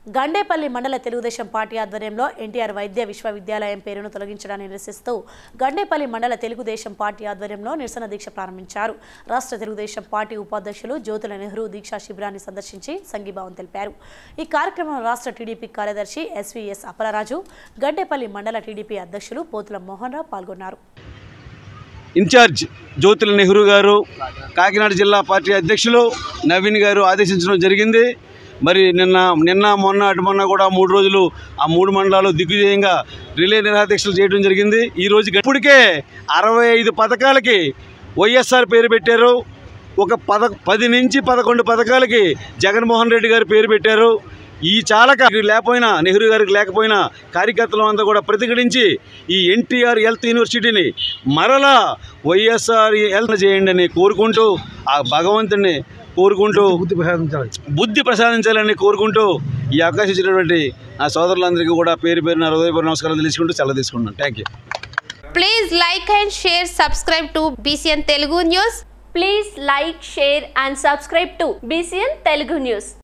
గండేపల్లి మండల తెలుగుదేశం పార్టీ ఆధ్వర్యంలో ఎన్టీఆర్ వైద్య విశ్వవిద్యాలయం పేరును తొలగించడాన్ని నిరసిస్తూ గండేపల్లి మండల తెలుగుదేశం పార్టీ ఆధ్వర్యంలో నిరసన దీక్ష ప్రారంభించారు రాష్ట్ర తెలుగుదేశం పార్టీ ఉపాధ్యక్షులు జ్యోతుల నెహ్రూ దీక్షా శిబిరాన్ని సందర్శించి సంఘీభావం తెలిపారు ఈ కార్యక్రమంలో రాష్ట్ర టీడీపీ కార్యదర్శి ఎస్వీఎస్ అప్పలరాజు గండేపల్లి మండల టీడీపీ అధ్యక్షులు పోతుల మోహన్ రావు పాల్గొన్నారు ఇన్ఛార్జ్ జ్యోతుల నెహ్రూ గారు కాకినాడ జిల్లా పార్టీ అధ్యక్షులు నవీన్ గారు ఆదేశించడం జరిగింది మరి నిన్న నిన్న మొన్న అటు మొన్న కూడా మూడు రోజులు ఆ మూడు మండలాలు దిగ్విజయంగా రిలే నిరాదీక్షలు చేయడం జరిగింది ఈ రోజు ఇప్పటికే అరవై ఐదు పథకాలకి వైఎస్ఆర్ పేరు పెట్టారు ఒక పద పది నుంచి పదకొండు పథకాలకి జగన్మోహన్ రెడ్డి గారు పేరు పెట్టారు ఈ చాలక లేకపోయినా నెహ్రూ గారికి లేకపోయినా కార్యకర్తలు అంతా కూడా ప్రతిఘటించి ఈ ఎన్టీఆర్ హెల్త్ యూనివర్సిటీని మరలా వైఎస్ఆర్ హెల్త్ చేయండి అని కోరుకుంటూ ఆ భగవంతుని కోరుకుంటూ బుద్ధి ప్రసాదించాలి బుద్ధి ప్రసాదించాలని కోరుకుంటూ ఈ అవకాశం ఇచ్చినటువంటి నా సోదరులందరికీ కూడా పేరు పేరున హృదయపూర్వ నమస్కారం తెలుసుకుంటూ సెలవు తీసుకుంటున్నాను thank you Please like and share, subscribe to BCN Telugu News. Please like, share and subscribe to BCN Telugu News.